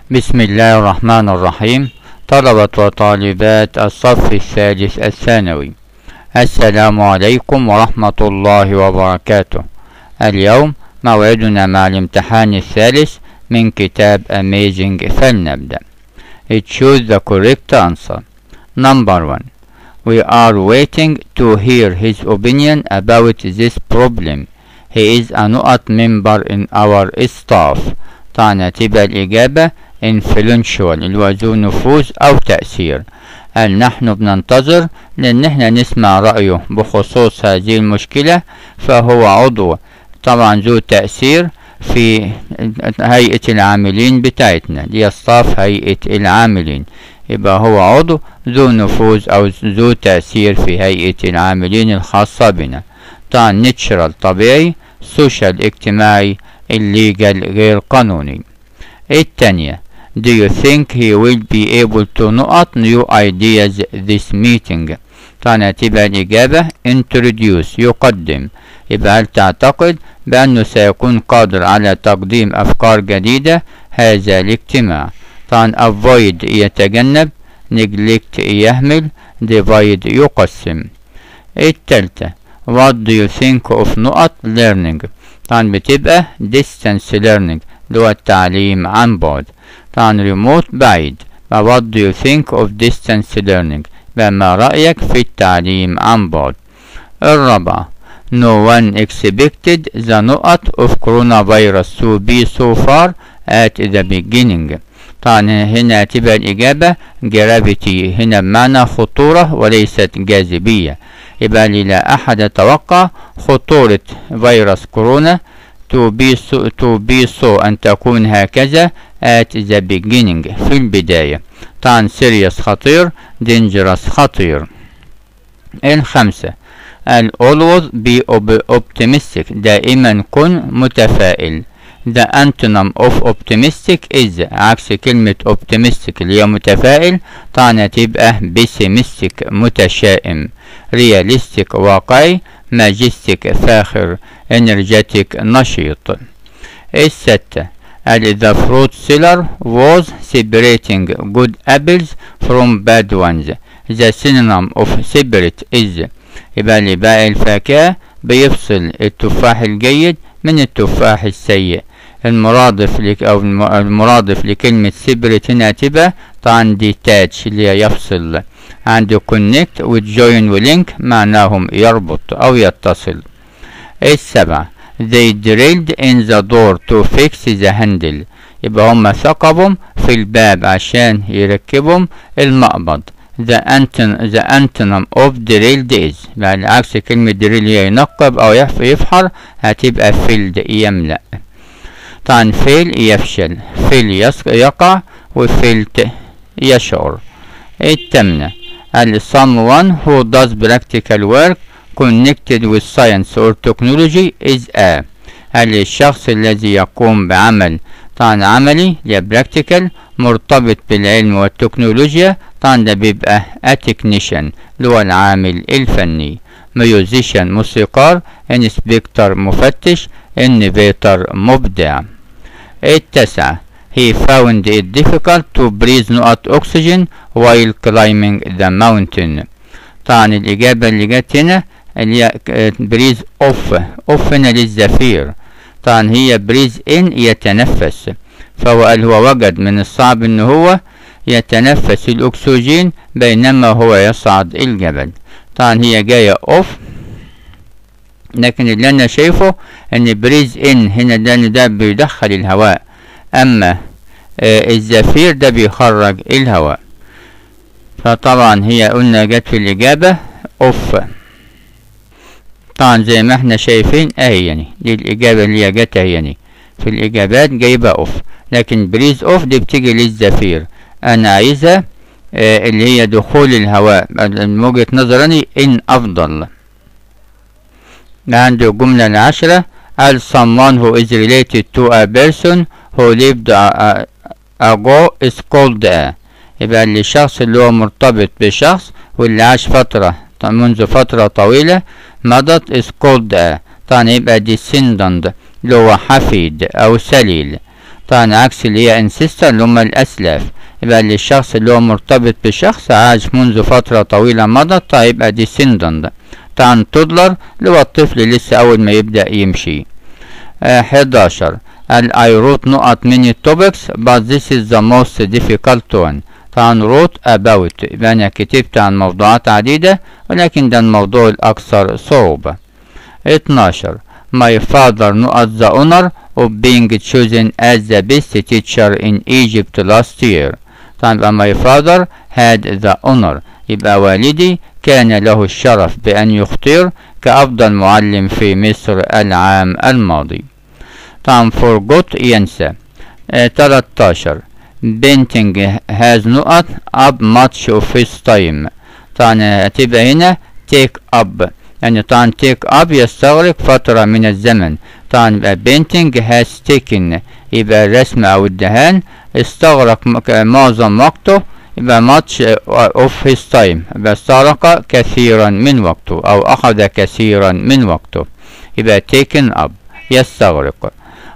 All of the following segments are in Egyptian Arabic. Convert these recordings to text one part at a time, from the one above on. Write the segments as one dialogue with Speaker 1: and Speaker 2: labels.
Speaker 1: بسم الله الرحمن الرحيم طلبة وطالبات الصف الثالث الثانوي السلام عليكم ورحمة الله وبركاته اليوم موعدنا مع الامتحان الثالث من كتاب Amazing فلنبدأ Choose the correct answer Number one We are waiting to hear his opinion about this problem He is a نقط member in our staff طبعا تبقى الإجابة influential اللي هو ذو نفوذ أو تأثير قال نحن بننتظر لأن احنا نسمع رأيه بخصوص هذه المشكلة فهو عضو طبعا ذو تأثير في هيئة العاملين بتاعتنا دي staff هيئة العاملين يبقى هو عضو ذو نفوذ أو ذو تأثير في هيئة العاملين الخاصة بنا طبعا ناتشرال طبيعي سوشيال اجتماعي الليجال غير قانوني التانية Do you think he will be able to نقط new ideas this meeting طبعا تبقى الإجابة introduce يقدم يبقى هل تعتقد بأنه سيكون قادر على تقديم أفكار جديدة هذا الاجتماع طبعا avoid يتجنب neglect يهمل divide يقسم التالتة what do you think of نقط learning طبعا بتبقى distance learning اللي هو التعليم عن بعد طبعا remote بعيد what do you think of distance learning ما رأيك في التعليم عن بعد الرابعة No one expected the نقط of coronavirus to be so far at the beginning طبعا هنا تبقى الإجابة gravity هنا بمعنى خطورة وليست جاذبية يبقى لا أحد يتوقع خطورة فيروس كورونا to be so, to be so أن تكون هكذا at the beginning في البداية طبعا serious خطير dangerous خطير الخمسة ال always be optimistic دائما كن متفائل the antonym of optimistic is عكس كلمة optimistic اللي هي متفائل طبعا تبقى pessimistic متشائم realistic واقعي majestic فاخر energetic نشيط الستة ال the fruit seller was separating good apples from bad ones the synonym of separate is يبقى اللي باقي الفاكهة بيفصل التفاح الجيد من التفاح السيء المرادف لك أو المرادف لكلمة separate هنا تبقى طبعا detach اللي هي يفصل عند connect وjoin ولينك معناهم يربط أو يتصل السبعة they drilled in the door to fix the handle يبقى هم ثقبهم في الباب عشان يركبهم المقبض the anton the antonym of drilled is يعني عكس كلمة drill هي ينقب أو يفحر هتبقى filled يملأ طبعا fail يفشل fail يقع وفيلت يشعر التامنة ال someone who does practical work connected with science or technology is a هل الشخص الذي يقوم بعمل طبعا عملي يا practical مرتبط بالعلم والتكنولوجيا طبعا ده بيبقى a technician اللي هو العامل الفني musician موسيقار inspector مفتش innovator مبدع التسعة he found it difficult to breathe نقط oxygen while climbing the mountain طبعا الإجابة اللي جت هنا اللي هي بريز اوف اوف هنا للزفير طبعا هي بريز ان يتنفس فهو قال هو وجد من الصعب ان هو يتنفس الاكسجين بينما هو يصعد الجبل طبعا هي جاية اوف لكن اللي انا شايفه ان بريز ان هنا ده ده بيدخل الهواء اما آه الزفير ده بيخرج الهواء فطبعا هي قلنا جت في الاجابة اوف طبعا زي ما احنا شايفين اهي يعني دي الاجابة اللي هي جت اهي يعني في الاجابات جايبة اوف لكن بريز اوف دي بتيجي للزفير انا عايزها آه اللي هي دخول الهواء من وجهة نظرني ان افضل عندي الجملة العشرة قال someone who is related to a person who lived ago is called a يبقى اللي الشخص اللي هو مرتبط بشخص واللي عاش فترة منذ فترة طويلة مضت is called a طبعا يبقى descendant اللي هو حفيد أو سليل طبعا عكس اللي هي انسيستر اللي هم الاسلاف يبقى اللي الشخص اللي هو مرتبط بشخص عاش منذ فترة طويلة مضت طيب يبقى descendant طبعا تودلر اللي هو الطفل لسه أول ما يبدأ يمشي آه 11 ال I wrote نقط many topics but this is the most difficult one طبعا wrote about يبقى أنا كتبت عن موضوعات عديدة ولكن ده الموضوع الأكثر صعوبة 12 My father نقط the honor of being chosen as the best teacher in Egypt last year طبعا يبقى my father had the honor يبقى والدي كان له الشرف بأن يختار كأفضل معلم في مصر العام الماضي طبعا forgot ينسى آه 13 painting has نقط up much of his time طبعا هتبقى هنا take up يعني طبعا take up يستغرق فترة من الزمن طبعا يبقى painting has taken يبقى الرسم أو الدهان استغرق معظم وقته يبقى much of his time يبقى استغرق كثيرا من وقته أو أخذ كثيرا من وقته يبقى taken up يستغرق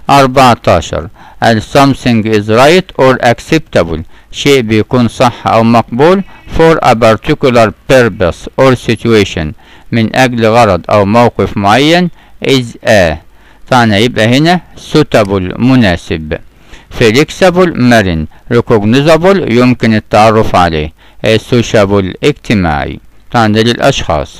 Speaker 1: 14 ال something is right or acceptable شيء بيكون صح أو مقبول for a particular purpose or situation من أجل غرض أو موقف معين is a طبعا يبقى هنا suitable مناسب flexible مرن recognizable يمكن التعرف عليه sociable اجتماعي طبعا ده للأشخاص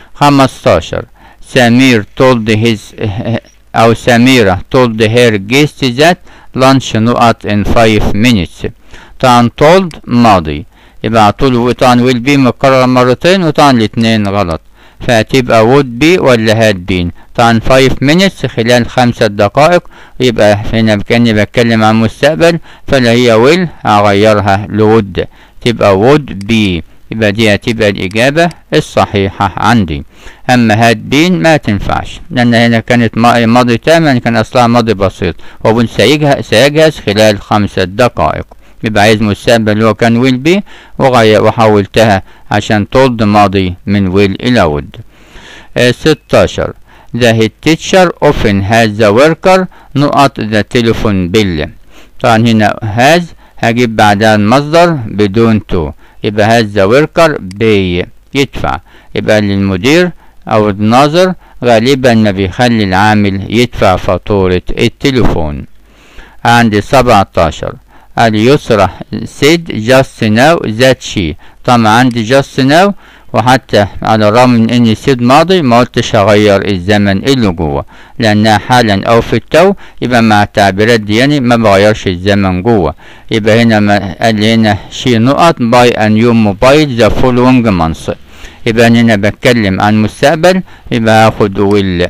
Speaker 1: 15 سمير told his أو سميرة told her guest that lunch نقط in 5 minutes طبعا told ماضي يبقى على طول طبعا will be مكررة مرتين وطبعا الاتنين غلط فهتبقى would be ولا had been طبعا 5 minutes خلال خمسة دقائق يبقى هنا كأني بتكلم عن مستقبل فلا هي will هغيرها لwould تبقى would be يبقى دي هتبقى الإجابة الصحيحة عندي أما had been ما تنفعش لأن هنا كانت ماضي تام يعني كان أصلها ماضي بسيط وبن سيجهز خلال خمسة دقائق يبقى عايز مستقبل اللي هو كان will be وحولتها عشان told ماضي من will إلى would آه 16 The head teacher often has the worker نقط the telephone bill طبعا هنا has هجيب بعدها المصدر بدون to يبقى has the worker pay يدفع يبقى للمدير أو الناظر غالبا ما بيخلي العامل يدفع فاتورة التليفون عندي 17 اليسرى said just now that she طبعا عندي just now وحتى على الرغم من اني سيد ماضي ما قلتش هغير الزمن اللي جوه لانها حالا او في التو يبقى مع التعبيرات دي يعني ما بغيرش الزمن جوه يبقى هنا ما قال لي هنا شي نقط باي ان يو موبايل ذا فولوينج مانث يبقى أنا هنا بتكلم عن مستقبل يبقى هاخد ويل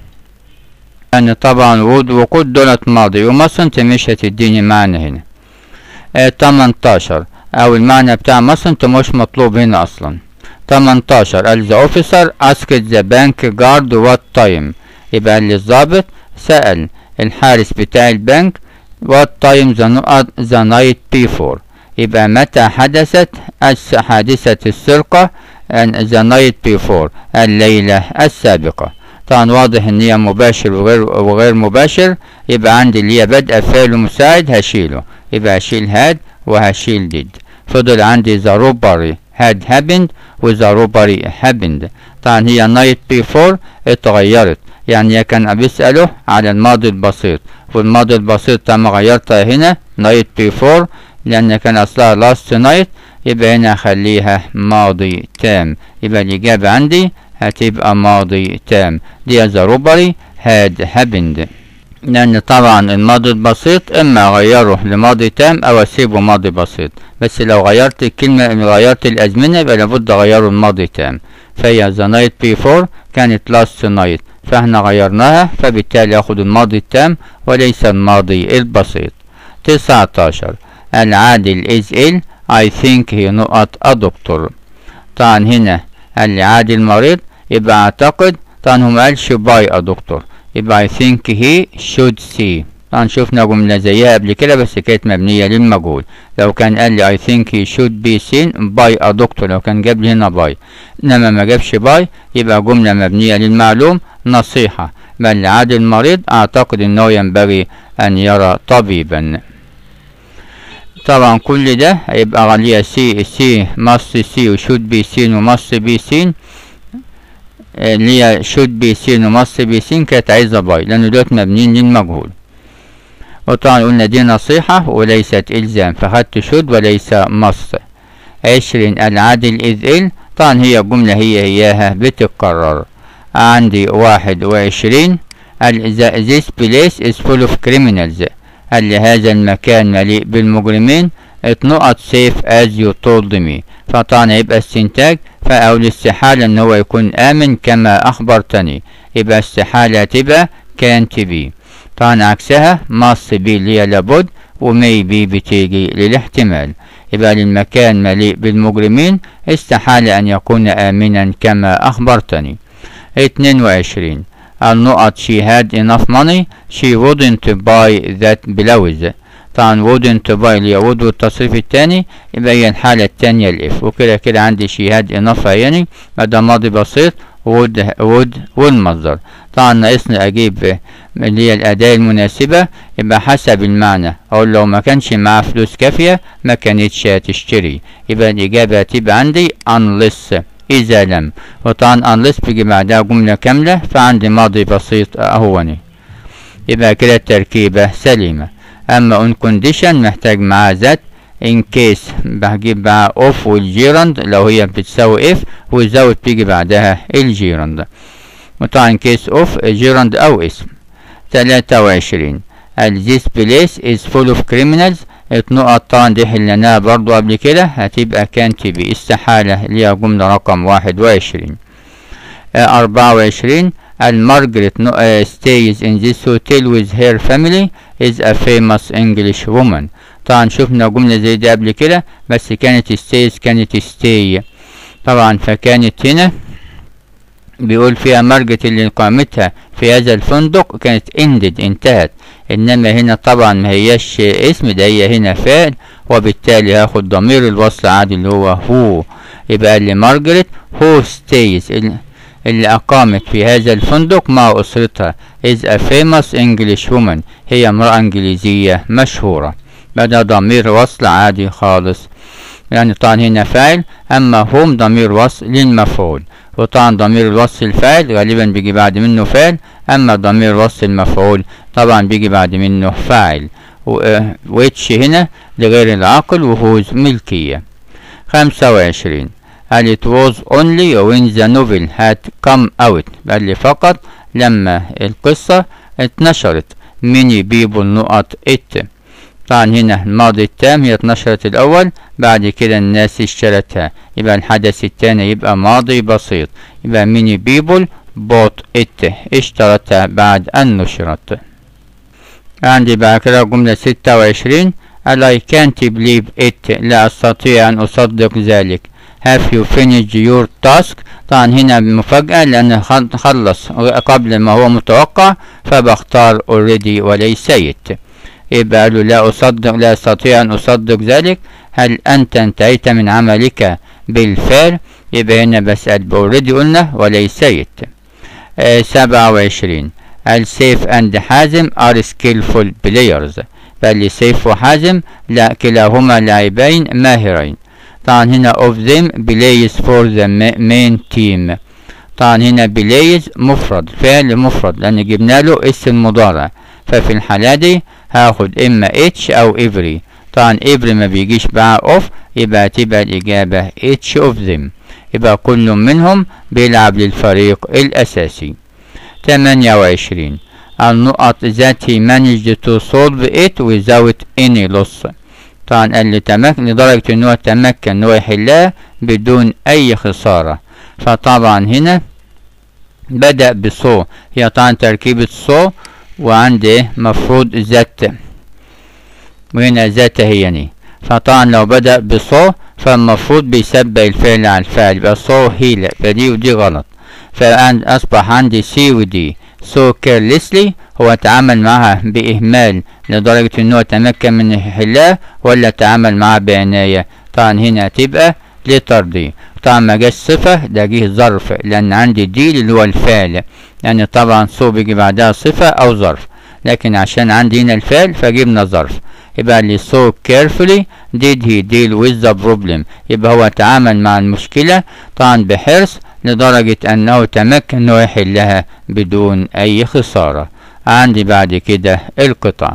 Speaker 1: يعني طبعا وود وقود دولت ماضي ومصر انت مش هتديني معنى هنا اه 18 او المعنى بتاع مصر انت مش مطلوب هنا اصلا 18 ال the officer asked the bank guard what time يبقى اللي الظابط سأل الحارس بتاع البنك what time the, the night before يبقى متى حدثت حادثة السرقة the night before الليلة السابقة طبعا واضح ان هي مباشر وغير وغير مباشر يبقى عندي اللي هي بدء فعل مساعد هشيله يبقى هشيل had وهشيل did فضل عندي the robbery had happened و the robbery happened طبعا هي night before اتغيرت يعني كان بيسأله على الماضي البسيط والماضي البسيط تم غيرتها هنا night before لأن كان أصلها last night يبقى هنا أخليها ماضي تام يبقى الإجابة عندي هتبقى ماضي تام دي the robbery had happened لأن طبعا الماضي البسيط إما أغيره لماضي تام أو أسيبه ماضي بسيط بس لو غيرت الكلمة غيرت الأزمنة يبقى لابد أغيره لماضي تام فهي the night before كانت last night فاحنا غيرناها فبالتالي أخد الماضي التام وليس الماضي البسيط 19 العادل is ill I think هي نقط الدكتور طبعا هنا العادل مريض يبقى أعتقد طبعا هو مقالش باي دكتور يبقى I think he should see طبعا شفنا جملة زيها قبل كده بس كانت مبنية للمجهول لو كان قال لي I think he should be seen by a doctor لو كان جاب لي هنا باي إنما ما جابش باي يبقى جملة مبنية للمعلوم نصيحة بل لعاد المريض أعتقد أنه ينبغي أن يرى طبيبا طبعا كل ده هيبقى عليها سي سي مص سي وشود بي سين ومص بي سين اللي هي شود بي سين ومص بي سين كانت عايزة باي لأن دول مبنيين للمجهول وطبعا قلنا دي نصيحة وليست إلزام فخدت شود وليس مص عشرين العدل إذ إل طبعا هي جملة هي هياها بتتكرر عندي واحد وعشرين this place is full of criminals قال لي هذا المكان مليء بالمجرمين اتنقط سيف as you told me فطبعا يبقى استنتاج فأو الاستحالة ان هو يكون آمن كما أخبرتني يبقى استحالة تبقى can't be طبعا عكسها must be اللي هي لابد ومي بي بتيجي للاحتمال يبقى للمكان مليء بالمجرمين استحال أن يكون آمنا كما أخبرتني 22 النقط she had enough money she wouldn't buy that blouse طبعا wouldn't buy اللي would والتصريف التاني يبقى هي الحالة التانية الاف وكده كده عندي she had enough يعني ده ماضي بسيط would would والمصدر طبعا ناقصني اجيب اللي هي الاداة المناسبة يبقى حسب المعنى اقول لو ما كانش معاه فلوس كافية ما كانتش هتشتري يبقى الاجابة هتبقى عندي unless إذا لم وطبعا unless بيجي بعدها جملة كاملة فعندي ماضي بسيط أهوني يبقى كده التركيبة سليمة أما on condition محتاج معاه ذات in case بجيب معاه off والجيرند لو هي بتساوي if وزود بيجي بعدها الجيرند وطبعا case of جيرند أو اسم تلاتة وعشرين this place is full of criminals اتنقط طبعا دي حلناها برضو قبل كده هتبقى كانت باستحالة اللي هي جملة رقم واحد وعشرين أربعة وعشرين المارجريت stays in this hotel with her family is a famous English woman طبعا شفنا جملة زي دي قبل كده بس كانت stays كانت stay طبعا فكانت هنا بيقول فيها مارجريت اللي قامتها في هذا الفندق كانت ended انتهت انما هنا طبعا ما هياش اسم ده هي هنا فعل وبالتالي هاخد ضمير الوصل عادي اللي هو هو يبقى اللي مارجريت هو ستيز اللي أقامت في هذا الفندق مع أسرتها is a famous English woman هي امرأة إنجليزية مشهورة بدأ ضمير وصل عادي خالص يعني طبعا هنا فاعل أما هم ضمير وصل للمفعول وطبعا ضمير الوصل الفاعل غالبا بيجي بعد منه فعل أما ضمير وصل المفعول طبعا بيجي بعد منه فاعل واتش هنا لغير العاقل وهوز ملكية خمسة وعشرين قال it was only when the novel had come out قال لي فقط لما القصة اتنشرت many people نقط it طبعا هنا الماضي التام هي اتنشرت الأول بعد كده الناس اشترتها يبقى الحدث التاني يبقى ماضي بسيط يبقى many people bought it اشترتها بعد أن نشرت عندي بعد كده جملة ستة وعشرين قال I can't believe it لا أستطيع أن أصدق ذلك have you finished your task طبعا هنا مفاجأة لأن خلص قبل ما هو متوقع فبختار already وليس it يبقى له لا أصدق لا أستطيع أن أصدق ذلك هل أنت انتهيت من عملك بالفعل يبقى هنا بسأل already قلنا وليس it آه سبعة وعشرين السيف أند حازم are skillful players بل سيف وحازم لا كلاهما لاعبين ماهرين طبعا هنا of them plays for the main team طبعا هنا plays مفرد فعل مفرد لأن جبنا له اسم مضارع ففي الحالة دي هاخد إما اتش أو every طبعا every ما بيجيش مع of يبقى تبقى الإجابة each of them يبقى كل منهم بيلعب للفريق الأساسي 28 النقط that he managed to solve it without any loss طبعا قال لي تمكن لدرجة ان هو تمكن ان هو يحلها بدون اي خسارة فطبعا هنا بدأ بصو هي طبعا تركيبة صو وعندي مفروض ذات وهنا ذات هيني فطبعا لو بدأ بصو فالمفروض بيسبق الفعل على الفعل يبقى صو هيلا فدي ودي غلط فأصبح عندي سي ودي so carelessly هو تعامل معها بإهمال لدرجة إن هو تمكن من حلها ولا تعامل معها بعناية طبعا هنا هتبقى لتر دي طبعا ما جاش صفة ده جه ظرف لأن عندي دي اللي هو الفعل يعني طبعا سو بيجي بعدها صفة أو ظرف لكن عشان عندي هنا الفعل فجبنا ظرف يبقى اللي so carefully did he deal with the problem يبقى هو تعامل مع المشكلة طبعا بحرص لدرجة أنه تمكن أنه يحلها بدون أي خسارة عندي بعد كده القطع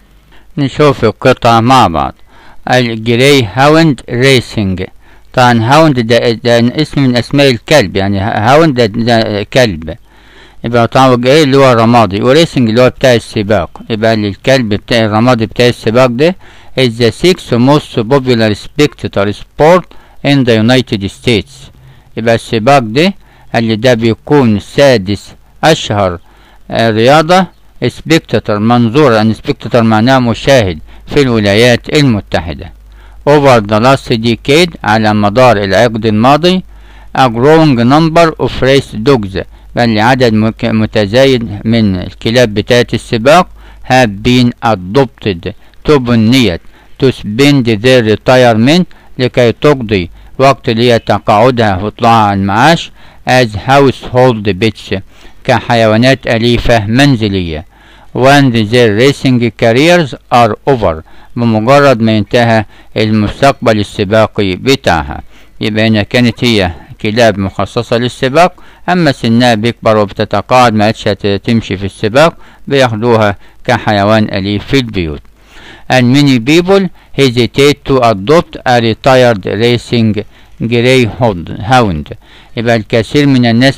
Speaker 1: نشوف القطع مع بعض الجري هاوند ريسنج طبعا هاوند ده, ده اسم من اسماء الكلب يعني هاوند ده, ده كلب يبقى طبعا الجري اللي هو الرمادي وريسنج اللي هو بتاع السباق يبقى الكلب بتاع الرمادي بتاع السباق ده is the sixth most popular spectator sport in the United States يبقى السباق ده اللي ده بيكون سادس أشهر رياضة سبيكتاتور منظور يعني سبيكتاتور معناه مشاهد في الولايات المتحدة over the last decade على مدار العقد الماضي a growing number of race dogs بل عدد متزايد من الكلاب بتاعة السباق have been adopted تبنيت to spend their retirement لكي تقضي وقت لي تقاعدها وطلوعها على المعاش as household pets كحيوانات أليفة منزلية when their racing careers are over بمجرد ما انتهى المستقبل السباقي بتاعها يبقى هنا كانت هي كلاب مخصصة للسباق أما سنها بيكبر وبتتقاعد ما عادش تمشي في السباق بياخدوها كحيوان أليف في البيوت and many people hesitate to adopt a retired racing greyhound يبقى الكثير من الناس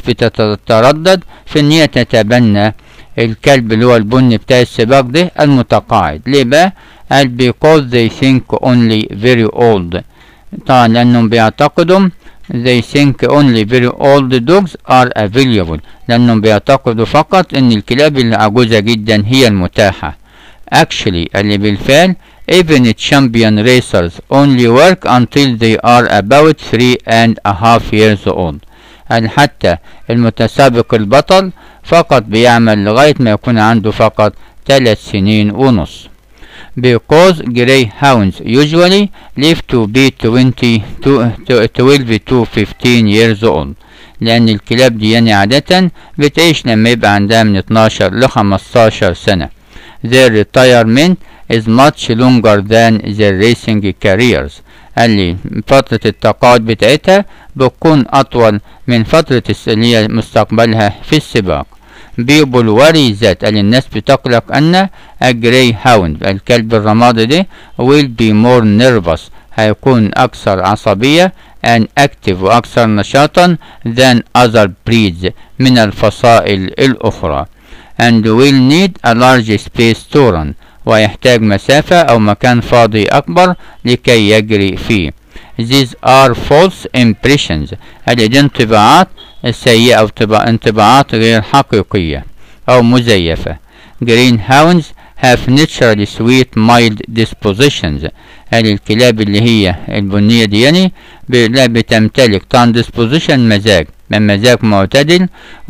Speaker 1: بتتردد في ان هي تتبنى الكلب اللي هو البني بتاع السباق ده المتقاعد ليه بقى؟ قال because they think only very old طبعا لانهم بيعتقدوا they think only very old dogs are available لانهم بيعتقدوا فقط ان الكلاب العجوزة جدا هي المتاحة actually اللي بالفعل even champion racers only work until they are about three and a half years old يعني حتى المتسابق البطل فقط بيعمل لغاية ما يكون عنده فقط ثلاث سنين ونص because greyhounds usually live to be 20 to 12 to 15 years old لأن الكلاب دي يعني عادة بتعيش لما يبقى عندها من 12 ل 15 سنة their retirement is much longer than their racing careers قال لي فترة التقاعد بتاعتها بتكون أطول من فترة اللي هي مستقبلها في السباق people worry that قال الناس بتقلق أن الجري هاوند الكلب الرمادي ده will be more nervous هيكون أكثر عصبية and active وأكثر نشاطا than other breeds من الفصائل الأخرى and will need a large space to run ويحتاج مسافة أو مكان فاضي أكبر لكي يجري فيه These are false impressions هذه دي انطباعات سيئة أو انطباعات غير حقيقية أو مزيفة Greenhounds have naturally sweet mild dispositions هذه الكلاب اللي هي البنية دي يعني لا بتمتلك طبعا disposition مزاج من مزاج معتدل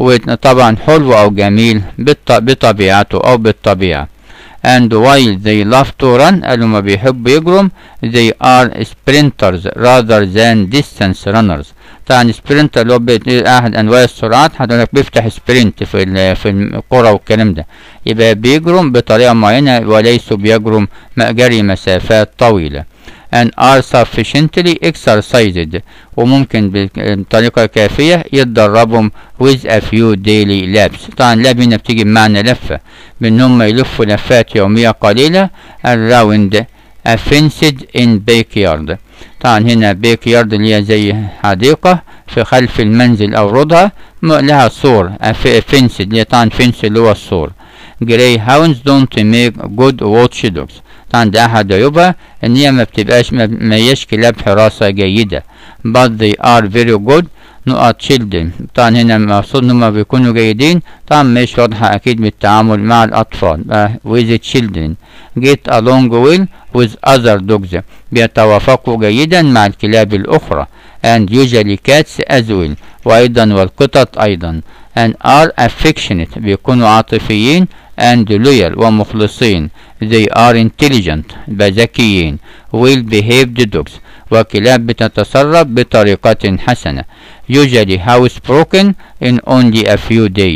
Speaker 1: وطبعا حلو أو جميل بطبيعته أو بالطبيعة and while they love to run قالوا ما بيحبوا يجروا they are sprinters rather than distance runners طبعا سبرنت اللي هو احد انواع السرعات حضرتك بيفتح سبرنت في في الكرة والكلام ده يبقى بيجروا بطريقة معينة وليسوا بيجروا جري مسافات طويلة and are sufficiently exercised وممكن بطريقة كافية يتدربهم with a few daily laps طبعا لاب هنا بتيجي بمعنى لفة بأنهم يلفوا لفات يومية قليلة around a fenced in backyard طبعا هنا باك يارد اللي هي زي حديقة في خلف المنزل أو رضها لها سور فينس اللي هي طبعا فينس اللي هو السور جراي هاونز دونت ميك جود واتش دوجز طبعا ده أحد عيوبها إن هي ما بتبقاش ما هياش كلاب حراسة جيدة but they are very good نقط children طبعا هنا المقصود إنهم بيكونوا جيدين طبعا مش واضحة أكيد بالتعامل مع الأطفال with children get along well with other dogs بيتوافقوا جيدا مع الكلاب الأخرى and usually cats as well وأيضا والقطط أيضا and are affectionate بيكونوا عاطفيين and loyal ومخلصين they are intelligent ذكيين well behaved dogs وكلاب بتتصرف بطريقة حسنة usually housebroken in only a few days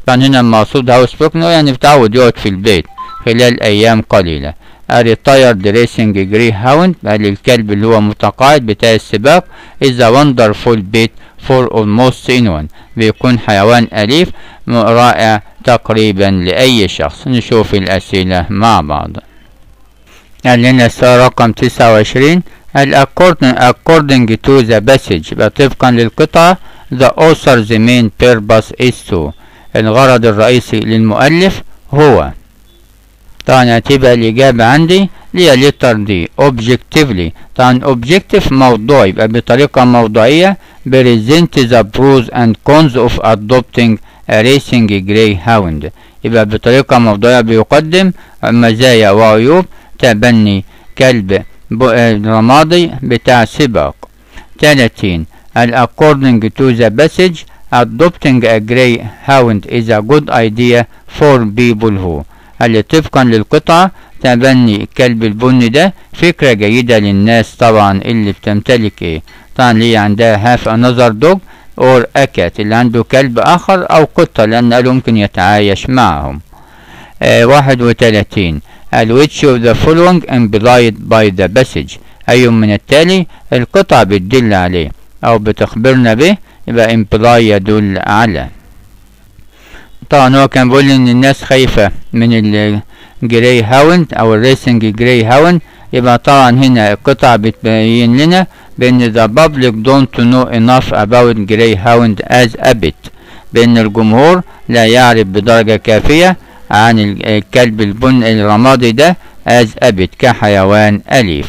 Speaker 1: طبعا هنا المقصود هاوس بروكن هو يعني بتعود يقعد في البيت خلال أيام قليلة ريتايرد ريسنج جري هاوند قال الكلب اللي هو متقاعد بتاع السباق is a wonderful pet for almost anyone بيكون حيوان أليف رائع تقريبا لأي شخص نشوف الأسئلة مع بعض قال لنا السؤال رقم تسعة وعشرين according, according to the passage يبقى طبقا للقطعة the author's main purpose is to الغرض الرئيسي للمؤلف هو طبعا هتبقى الإجابة عندي اللي هي لتر دي objectively طبعا objective موضوع يبقى بطريقة موضوعية present the pros and cons of adopting a racing greyhound يبقى بطريقة موضوعية بيقدم مزايا وعيوب تبني كلب رمادي بتاع سباق 30 according to the passage adopting a greyhound is a good idea for people who اللي طبقا للقطعة تبني الكلب البني ده فكرة جيدة للناس طبعا اللي بتمتلك ايه طبعا اللي عندها هاف another dog or a cat اللي عنده كلب آخر أو قطة لأن قالوا ممكن يتعايش معهم آه واحد وتلاتين ال which of the following implied by the passage أي من التالي القطعة بتدل عليه أو بتخبرنا به يبقى imply يدل على طبعا هو كان بيقول ان الناس خايفة من الجراي هاوند او الريسنج جراي هاوند يبقى طبعا هنا القطعة بتبين لنا بان the public don't know enough about greyhound as a pet بان الجمهور لا يعرف بدرجة كافية عن الكلب البن الرمادي ده as a pet كحيوان أليف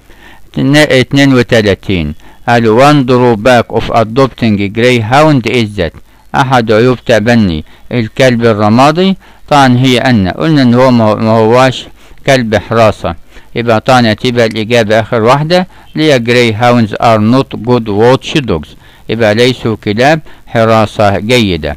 Speaker 1: 32 ال one drawback of adopting greyhound is that أحد عيوب تبني الكلب الرمادي طبعا هي أن قلنا إن هو ما هواش كلب حراسة يبقى طبعا تبقى الإجابة آخر واحدة اللي هي جراي هاوندز are not good watch dogs يبقى ليسوا كلاب حراسة جيدة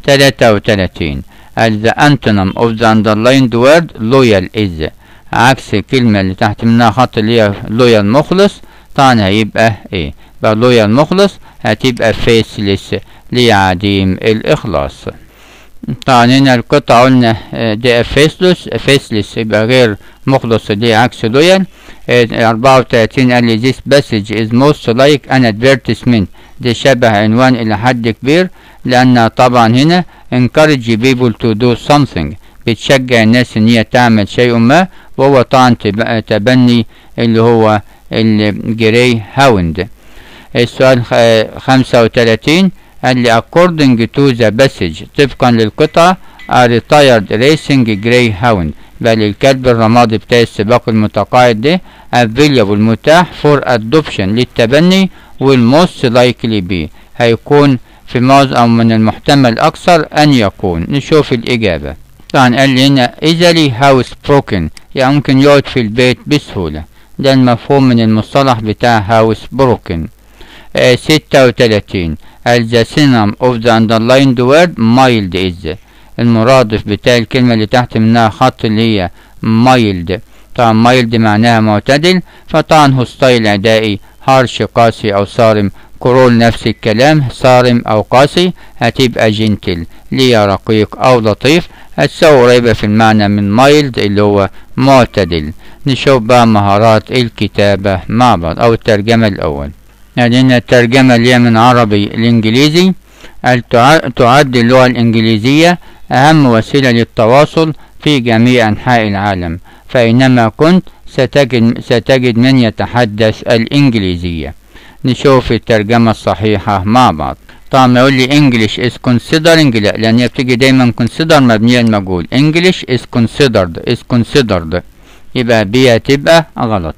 Speaker 1: 33 the antonym of the underlined word loyal is عكس الكلمة اللي تحت منها خط اللي هي loyal مخلص طبعا هيبقى ايه يبقى loyal مخلص هتبقى faceless لعديم الإخلاص طبعا هنا القطعة قلنا دي فيسلس فيسلس يبقى غير مخلص دي عكس لويال أربعة وتلاتين قال لي this passage is most like an advertisement دي شبه عنوان إلى حد كبير لأن طبعا هنا encourage people to do something بتشجع الناس إن هي تعمل شيء ما وهو طبعا تبني اللي هو الجري هاوند السؤال خمسة وتلاتين قال لي according to the passage طبقا للقطعة a retired racing greyhound بل الكلب الرمادي بتاع السباق المتقاعد ده available متاح for adoption للتبني والmost likely be هيكون في معظم أو من المحتمل أكثر أن يكون نشوف الإجابة طبعا قال لي هنا easily house broken يعني ممكن يقعد في البيت بسهولة ده المفهوم من المصطلح بتاع house broken آه ستة وتلاتين the synonym of the underlined word mild is المرادف بتاع الكلمة اللي تحت منها خط اللي هي mild طبعا mild معناها معتدل فطبعا هوستايل عدائي هارش قاسي أو صارم كرول نفس الكلام صارم أو قاسي هتبقى جنتل ليه رقيق أو لطيف هتساوي قريبة في المعنى من mild اللي هو معتدل نشوف بقى مهارات الكتابة مع بعض أو الترجمة الأول يعني الترجمة اللي هي من عربي لإنجليزي تعد اللغة الإنجليزية أهم وسيلة للتواصل في جميع أنحاء العالم فأينما كنت ستجد, ستجد من يتحدث الإنجليزية نشوف الترجمة الصحيحة مع بعض طبعا يقول لي English is considering لا لأن هي بتيجي دايما consider مبنية المجهول English is considered is considered يبقى بي هتبقى غلط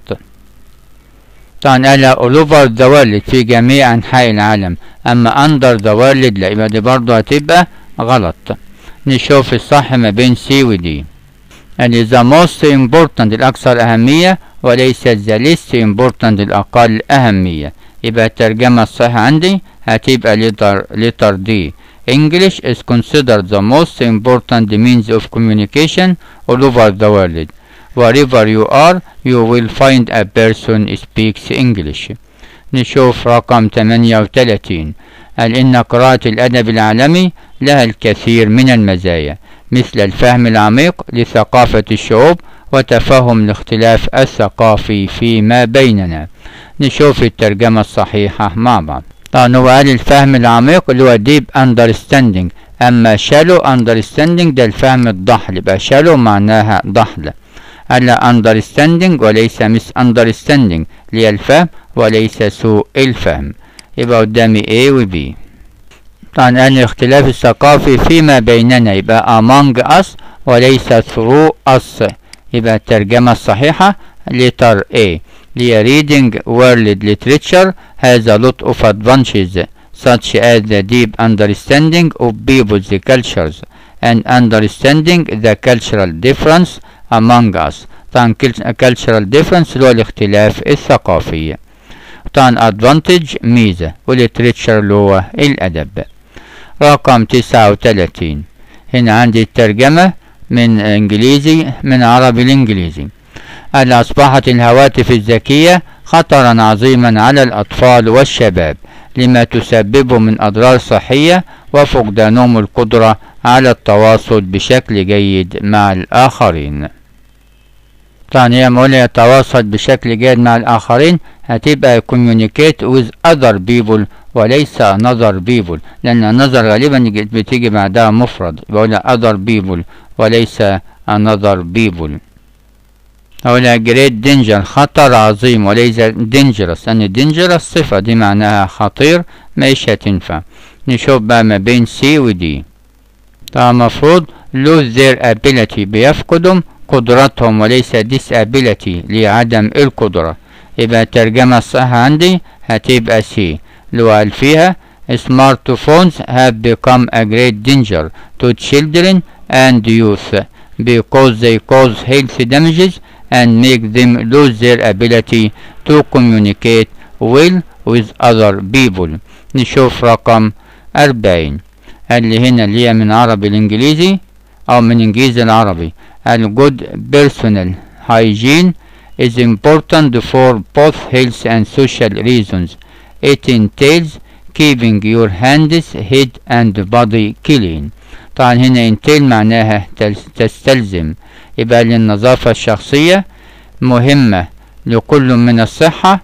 Speaker 1: طبعا قال all over the world في جميع أنحاء العالم أما under the world لا يبقى دي برضه هتبقى غلط نشوف الصح ما بين سي ودي يعني the most important الأكثر أهمية وليس the least important الأقل أهمية يبقى الترجمة الصحيحة عندي هتبقى letter letter D English is considered the most important means of communication all over the world wherever you are you will find a person speaks English نشوف رقم 38 قال إن قراءة الأدب العالمي لها الكثير من المزايا مثل الفهم العميق لثقافة الشعوب وتفهم الاختلاف الثقافي فيما بيننا نشوف الترجمة الصحيحة مع بعض طبعا هو قال الفهم العميق اللي هو deep understanding أما shallow understanding ده الفهم الضحل يبقى shallow معناها ضحل قال understanding وليس miss understanding اللي هي الفهم وليس سوء الفهم يبقى قدامي A و B طبعا قال الاختلاف الثقافي فيما بيننا يبقى among us وليس through us يبقى الترجمة الصحيحة letter A هي reading world literature has a lot of advantages such as the deep understanding of people's cultures and understanding the cultural difference among us طبعا cultural difference اللي هو الاختلاف الثقافي طبعا advantage ميزة والليتريتشر اللي هو الأدب رقم تسعة وتلاتين هنا عندي الترجمة من إنجليزي من عربي لإنجليزي قال أصبحت الهواتف الذكية خطرا عظيما على الأطفال والشباب لما تسببه من أضرار صحية وفقدانهم القدرة على التواصل بشكل جيد مع الآخرين طبعا هي مقولة يتواصل بشكل جيد مع الآخرين هتبقى communicate with other people وليس another people لأن another غالبا بتيجي بعدها مفرد بقول other people وليس another people أقولها great danger خطر عظيم وليس dangerous لأن dangerous صفة دي معناها خطير مش هتنفع نشوف بقى ما بين C و D طبعا مفروض lose their ability بيفقدهم قدرتهم وليس disability لعدم القدرة يبقى الترجمة الصح عندي هتبقى C اللي هو قال فيها smartphones have become a great danger to children and youth because they cause health damages and make them lose their ability to communicate well with other people نشوف رقم أربعين اللي هنا اللي هي من عربي الإنجليزي أو من إنجليزي العربي ال good personal hygiene is important for both health and social reasons it entails keeping your hands, head and body clean طبعا هنا entail معناها تستلزم يبقى للنظافة الشخصية مهمة لكل من الصحة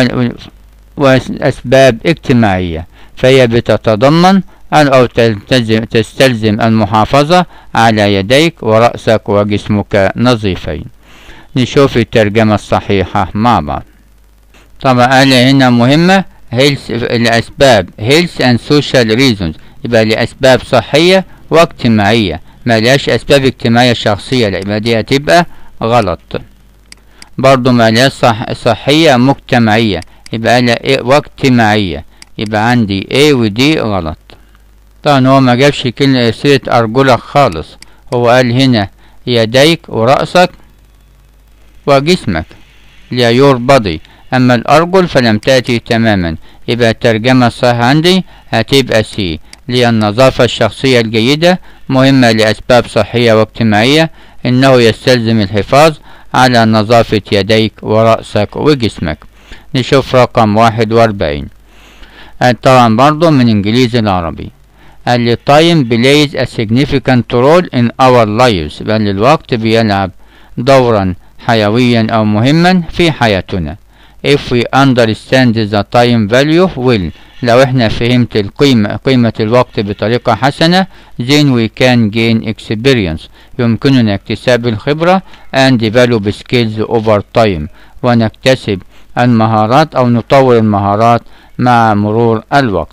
Speaker 1: وأسباب اجتماعية فهي بتتضمن أو تستلزم المحافظة على يديك ورأسك وجسمك نظيفين نشوف الترجمة الصحيحة مع بعض طبعا قال هنا مهمة health لأسباب health and social reasons يبقى لأسباب صحية واجتماعية ما لهاش أسباب اجتماعية شخصية لا يبقى دي هتبقى غلط برضو ما لهاش صح صحية مجتمعية يبقى لها إيه واجتماعية يبقى عندي A و D غلط طبعا هو ما جابش كلمة سيرة أرجلك خالص هو قال هنا يديك ورأسك وجسمك اللي يور بادي أما الأرجل فلم تأتي تماما يبقى الترجمة الصح عندي هتبقى سي اللي النظافة الشخصية الجيدة مهمة لأسباب صحية واجتماعية إنه يستلزم الحفاظ على نظافة يديك ورأسك وجسمك نشوف رقم واحد وأربعين طبعا برضو من إنجليزي العربي قال لي time plays a significant role in our lives بل الوقت بيلعب دورا حيويا أو مهما في حياتنا if we understand the time value well لو احنا فهمت القيمة قيمة الوقت بطريقة حسنة then we can gain experience يمكننا اكتساب الخبرة and develop skills over time ونكتسب المهارات أو نطور المهارات مع مرور الوقت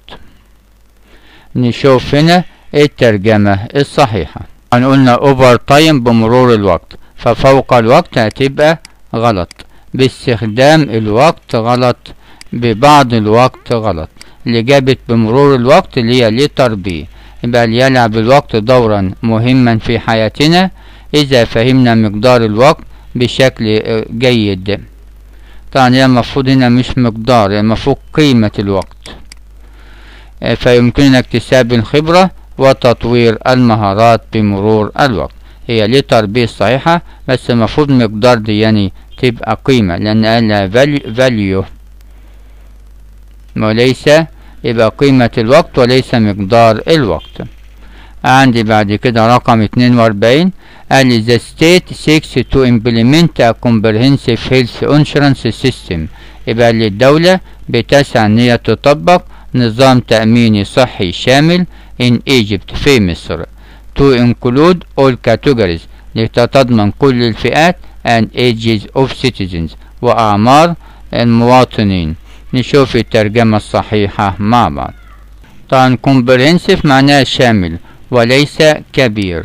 Speaker 1: نشوف هنا الترجمة الصحيحة قلنا over time بمرور الوقت ففوق الوقت هتبقى غلط باستخدام الوقت غلط ببعض الوقت غلط اللي جابت بمرور الوقت اللي هي لتر بي يبقى يلعب الوقت دورا مهما في حياتنا إذا فهمنا مقدار الوقت بشكل جيد طبعا هي المفروض هنا مش مقدار المفروض قيمة الوقت فيمكننا اكتساب الخبرة وتطوير المهارات بمرور الوقت هي لتر بي الصحيحة بس المفروض مقدار دي يعني تبقى قيمة لأن قالها value وليس يبقى قيمة الوقت وليس مقدار الوقت عندي بعد كده رقم 42 قال لي the state seeks to implement a comprehensive health insurance system يبقى اللي الدولة بتسعى ان هي تطبق نظام تأميني صحي شامل in Egypt في مصر to include all categories لتتضمن كل الفئات and ages of citizens وأعمار المواطنين نشوف الترجمة الصحيحة مع بعض طبعا comprehensive معناها شامل وليس كبير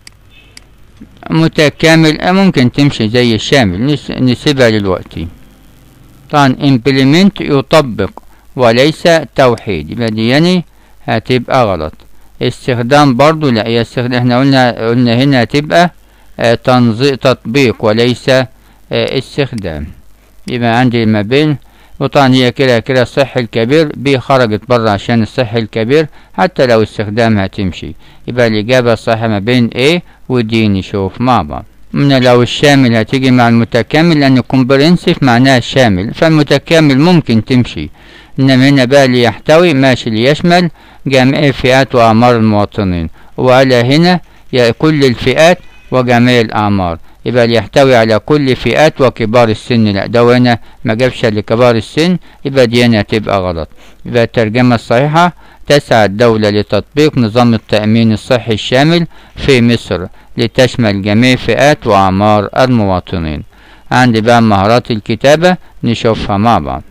Speaker 1: متكامل ممكن تمشي زي الشامل نسيبها دلوقتي طبعا implement يطبق وليس توحيد يبقى دي يعني هتبقى غلط استخدام برضو لا هي استخدام احنا قلنا قلنا هنا هتبقى اه تنظيم تطبيق وليس اه استخدام يبقى عندي ما بين وطبعا هي كده كده الصح الكبير بي خرجت بره عشان الصح الكبير حتى لو استخدامها تمشي يبقى الإجابة الصح ما بين A و D نشوف مع بعض من لو الشامل هتيجي مع المتكامل لأن comprehensive معناها شامل فالمتكامل ممكن تمشي إنما هنا بقى اللي يحتوي ماشي ليشمل جميع فئات وأعمار المواطنين وعلى هنا كل الفئات وجميع الأعمار يبقى اللي يحتوي على كل فئات وكبار السن لا ده هنا ما جابش لكبار السن يبقى دي هنا هتبقى غلط يبقى الترجمة الصحيحة تسعى الدولة لتطبيق نظام التأمين الصحي الشامل في مصر لتشمل جميع فئات وأعمار المواطنين عندي بقى مهارات الكتابة نشوفها مع بعض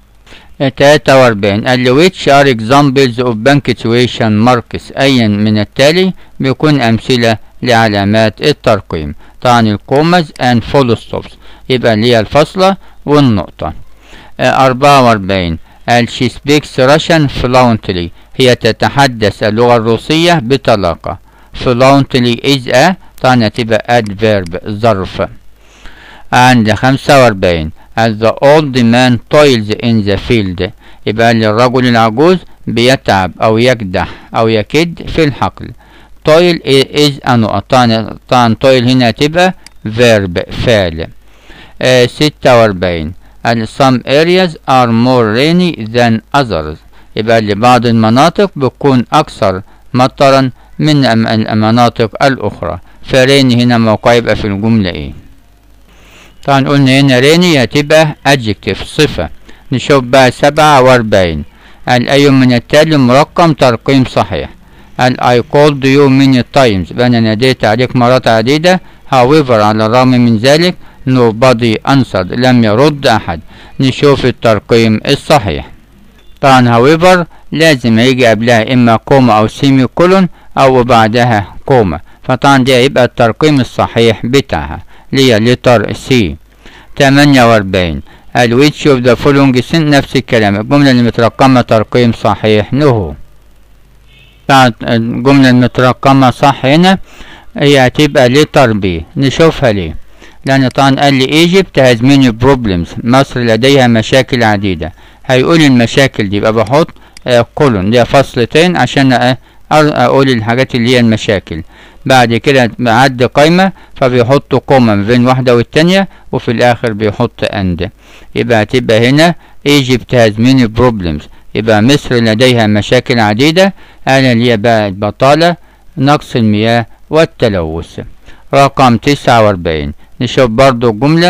Speaker 1: 43 قال لي which are examples of punctuation marks أيا من التالي بيكون أمثلة لعلامات الترقيم طبعا الكومز and full stops يبقى اللي هي الفاصلة والنقطة 44 قال she speaks Russian fluently هي تتحدث اللغة الروسية بطلاقة fluently is a طبعا هتبقى adverb ظرف عند 45 as the old man toils in the field يبقى الرجل العجوز بيتعب أو يكدح أو يكد في الحقل toil is أنقط طبعا toil هنا تبقى verb فعل آه 46 and some areas are more rainy than others يبقى لبعض المناطق بتكون أكثر مطرا من المناطق الأخرى فريني هنا موقع يبقى في الجملة إيه طبعا قلنا هنا ريني هتبقى adjective صفة نشوف بقى سبعة وأربعين قال أي من التالي مرقم ترقيم صحيح قال I called you many times أنا ناديت عليك مرات عديدة however على الرغم من ذلك nobody answered لم يرد أحد نشوف الترقيم الصحيح طبعا however لازم يجي قبلها إما كوما أو سيمي كولون أو بعدها كوما فطبعا دي هيبقى الترقيم الصحيح بتاعها اللي هي لتر سي 48 ال which of the following sin نفس الكلام الجملة اللي مترقمة ترقيم صحيح نهو بعد الجملة المترقمة صح هنا هي هتبقى لتر بي نشوفها ليه لأن طبعا قال لي ايجيبت has many problems مصر لديها مشاكل عديدة هيقول المشاكل دي يبقى بحط كولون دي فصلتين عشان اقول الحاجات اللي هي المشاكل بعد كده بعد قايمة فبيحط كوما ما بين واحدة والتانية وفي الآخر بيحط أند يبقى هتبقى هنا Egypt has many problems يبقى مصر لديها مشاكل عديدة أنا اللي بقى البطالة نقص المياه والتلوث رقم تسعة وأربعين نشوف برضو الجملة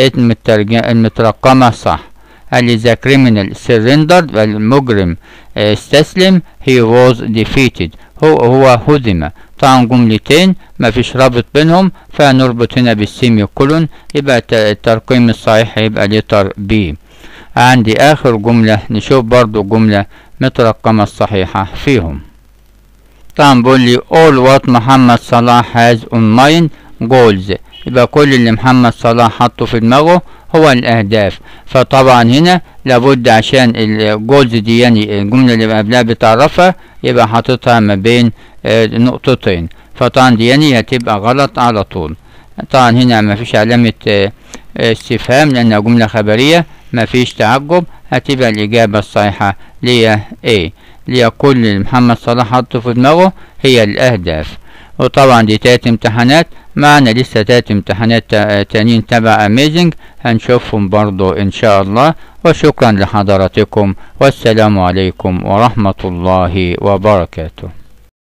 Speaker 1: المترقمة صح قال ذا criminal surrendered المجرم استسلم he was defeated هو هو هزم طبعا جملتين ما فيش رابط بينهم فنربط هنا بالسيمي كولون يبقى الترقيم الصحيح هيبقى لتر بي عندي آخر جملة نشوف برضو جملة مترقمة الصحيحة فيهم طبعا بقول لي all what محمد صلاح has on mind goals يبقى كل اللي محمد صلاح حطه في دماغه هو الأهداف فطبعا هنا لابد عشان الجولز دي يعني الجملة اللي قبلها بتعرفها يبقى حاططها ما بين نقطتين فطبعا دي يعني هتبقى غلط على طول طبعا هنا ما فيش علامة استفهام لأنها جملة خبرية ما فيش تعجب هتبقى الإجابة الصحيحة ليا A ليا كل اللي محمد صلاح حطه في دماغه هي الأهداف وطبعا دي تلات امتحانات معنا لسه تلات امتحانات تانيين تبع اميزنج هنشوفهم برضو ان شاء الله وشكرا لحضراتكم والسلام عليكم ورحمة الله وبركاته